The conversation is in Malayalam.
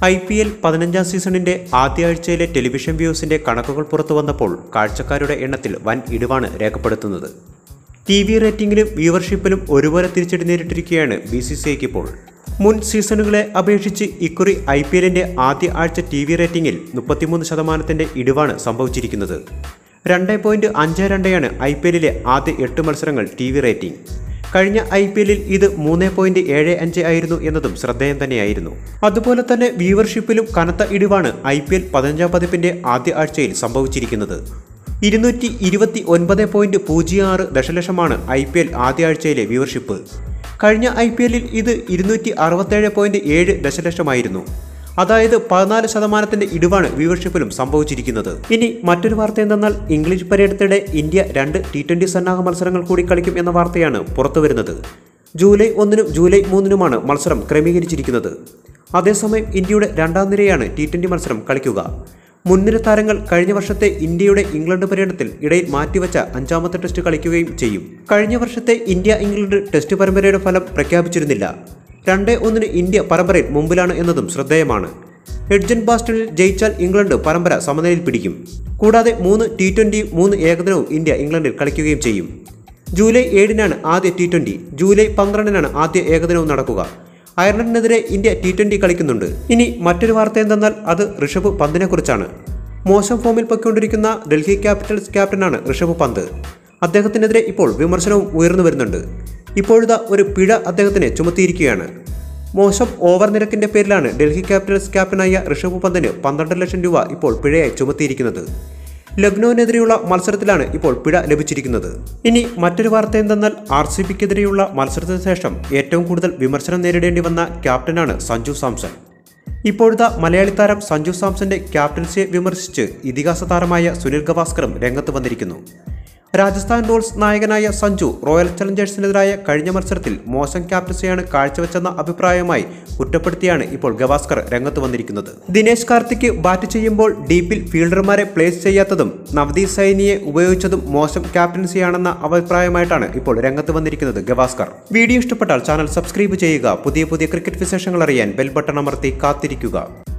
ഐ പി എൽ പതിനഞ്ചാം സീസണിന്റെ ആദ്യ ആഴ്ചയിലെ ടെലിവിഷൻ വ്യൂസിന്റെ കണക്കുകൾ പുറത്തു വന്നപ്പോൾ കാഴ്ചക്കാരുടെ എണ്ണത്തിൽ വൻ ഇടിവാണ് രേഖപ്പെടുത്തുന്നത് ടി വി റേറ്റിംഗിലും വ്യൂവർഷിപ്പിലും ഒരുപോലെ തിരിച്ചടി നേരിട്ടിരിക്കുകയാണ് ബി സി സി ഐക്ക് ഇപ്പോൾ മുൻ സീസണുകളെ അപേക്ഷിച്ച് ഇക്കുറി ഐ പി എല്ലിന്റെ ആദ്യ ആഴ്ച ടി വി റേറ്റിംഗിൽ മുപ്പത്തിമൂന്ന് ശതമാനത്തിന്റെ ഇടിവാണ് സംഭവിച്ചിരിക്കുന്നത് രണ്ട് പോയിന്റ് അഞ്ച് രണ്ടയാണ് ഐ പി എല്ലിലെ ആദ്യ എട്ട് മത്സരങ്ങൾ ടി വി റേറ്റിംഗ് കഴിഞ്ഞ ഐ പി എല്ലിൽ ഇത് മൂന്ന് പോയിന്റ് ഏഴ് അഞ്ച് ആയിരുന്നു എന്നതും ശ്രദ്ധേയം തന്നെയായിരുന്നു അതുപോലെ തന്നെ വ്യൂവർഷിപ്പിലും കനത്ത ഇടിവാണ് ഐ പി എൽ പതിനഞ്ചാം പതിപ്പിന്റെ ആദ്യ ആഴ്ചയിൽ സംഭവിച്ചിരിക്കുന്നത് ഇരുന്നൂറ്റി ഇരുപത്തി ഒൻപത് പോയിന്റ് പൂജ്യം ആറ് ദശലക്ഷമാണ് ഐ പി എൽ ആദ്യ ആഴ്ചയിലെ വ്യൂവർഷിപ്പ് കഴിഞ്ഞ ഐ പി എല്ലിൽ ഇത് ഇരുന്നൂറ്റി അറുപത്തേഴ് പോയിന്റ് ഏഴ് ദശലക്ഷമായിരുന്നു അതായത് പതിനാല് ശതമാനത്തിന്റെ ഇടിവാണ് വ്യൂവർഷിപ്പിലും സംഭവിച്ചിരിക്കുന്നത് ഇനി മറ്റൊരു വാർത്ത എന്തെന്നാൽ ഇംഗ്ലീഷ് പര്യടനത്തിനിടെ ഇന്ത്യ രണ്ട് ടി ട്വന്റി സന്നാഹ മത്സരങ്ങൾ കൂടി കളിക്കും എന്ന വാർത്തയാണ് പുറത്തുവരുന്നത് ജൂലൈ ഒന്നിനും ജൂലൈ മൂന്നിനുമാണ് മത്സരം ക്രമീകരിച്ചിരിക്കുന്നത് അതേസമയം ഇന്ത്യയുടെ രണ്ടാം നിരയാണ് ടി ട്വന്റി മത്സരം കളിക്കുക മുൻനിര താരങ്ങൾ കഴിഞ്ഞ വർഷത്തെ ഇന്ത്യയുടെ ഇംഗ്ലണ്ട് പര്യടനത്തിൽ ഇടയിൽ മാറ്റിവെച്ച അഞ്ചാമത്തെ ടെസ്റ്റ് കളിക്കുകയും ചെയ്യും കഴിഞ്ഞ വർഷത്തെ ഇന്ത്യ ഇംഗ്ലണ്ട് ടെസ്റ്റ് പരമ്പരയുടെ ഫലം പ്രഖ്യാപിച്ചിരുന്നില്ല രണ്ട് ഒന്നിന് ഇന്ത്യ പരമ്പരയിൽ മുമ്പിലാണ് എന്നതും ശ്രദ്ധേയമാണ് എഡ്ജൻ ബാസ്റ്റണിൽ ജയിച്ചാൽ ഇംഗ്ലണ്ട് പരമ്പര സമനിലയിൽ പിടിക്കും കൂടാതെ മൂന്ന് ടി ട്വന്റിയും മൂന്ന് ഏകദിനവും ഇന്ത്യ ഇംഗ്ലണ്ടിൽ കളിക്കുകയും ചെയ്യും ജൂലൈ ഏഴിനാണ് ആദ്യ ടി ട്വന്റി ജൂലൈ പന്ത്രണ്ടിനാണ് ആദ്യ ഏകദിനവും നടക്കുക അയർലൻഡിനെതിരെ ഇന്ത്യ ടി ട്വന്റി കളിക്കുന്നുണ്ട് ഇനി മറ്റൊരു വാർത്ത എന്തെന്നാൽ അത് ഋഷഭ് പന്തിനെ കുറിച്ചാണ് മോശം ഫോമിൽ പൊയ്ക്കൊണ്ടിരിക്കുന്ന ഡൽഹി ക്യാപിറ്റൽസ് ക്യാപ്റ്റനാണ് ഋഷഭ് പന്ത് അദ്ദേഹത്തിനെതിരെ ഇപ്പോൾ വിമർശനവും ഉയർന്നു വരുന്നുണ്ട് ഇപ്പോഴിതാ ഒരു പിഴ അദ്ദേഹത്തിന് ചുമത്തിയിരിക്കുകയാണ് മോശം ഓവർ നിരക്കിന്റെ പേരിലാണ് ഡൽഹി ക്യാപിറ്റൽസ് ക്യാപ്റ്റനായ ഋഷഭ് പന്തിന് പന്ത്രണ്ട് ലക്ഷം രൂപ ഇപ്പോൾ പിഴയായി ചുമത്തിയിരിക്കുന്നത് ലക്നൌവിനെതിരെയുള്ള മത്സരത്തിലാണ് ഇപ്പോൾ പിഴ ലഭിച്ചിരിക്കുന്നത് ഇനി മറ്റൊരു വാർത്ത എന്തെന്നാൽ ആർ സി ബിക്കെതിരെയുള്ള മത്സരത്തിന് ശേഷം ഏറ്റവും കൂടുതൽ വിമർശനം നേരിടേണ്ടി വന്ന ക്യാപ്റ്റനാണ് സഞ്ജു സാംസൺ ഇപ്പോഴത്തെ മലയാളി താരം സഞ്ജു സാംസന്റെ ക്യാപ്റ്റൻസിയെ വിമർശിച്ച് ഇതിഹാസ താരമായ സുനിൽ ഗവാസ്കറും രംഗത്ത് വന്നിരിക്കുന്നു രാജസ്ഥാൻ റോയൽസ് നായകനായ സഞ്ജു റോയൽ ചലഞ്ചേഴ്സിനെതിരായ കഴിഞ്ഞ മത്സരത്തിൽ മോശം ക്യാപ്റ്റൻസിയാണ് കാഴ്ചവെച്ചെന്ന അഭിപ്രായവുമായി കുറ്റപ്പെടുത്തിയാണ് ഇപ്പോൾ ഗവാസ്കർ രംഗത്ത് വന്നിരിക്കുന്നത് ദിനേശ് കാർത്തിക് ബാറ്റ് ചെയ്യുമ്പോൾ ഡീപ്പിൽ ഫീൽഡർമാരെ പ്ലേസ് ചെയ്യാത്തതും നവദീപ് സൈനിയെ ഉപയോഗിച്ചതും മോശം ക്യാപ്റ്റൻസിയാണെന്ന അഭിപ്രായമായിട്ടാണ് ഇപ്പോൾ രംഗത്ത് വന്നിരിക്കുന്നത് ഗവാസ്കർ വീഡിയോ ഇഷ്ടപ്പെട്ടാൽ ചാനൽ സബ്സ്ക്രൈബ് ചെയ്യുക പുതിയ പുതിയ ക്രിക്കറ്റ് വിശേഷങ്ങൾ അറിയാൻ ബെൽ ബട്ടൺ അമർത്തി കാത്തിരിക്കുക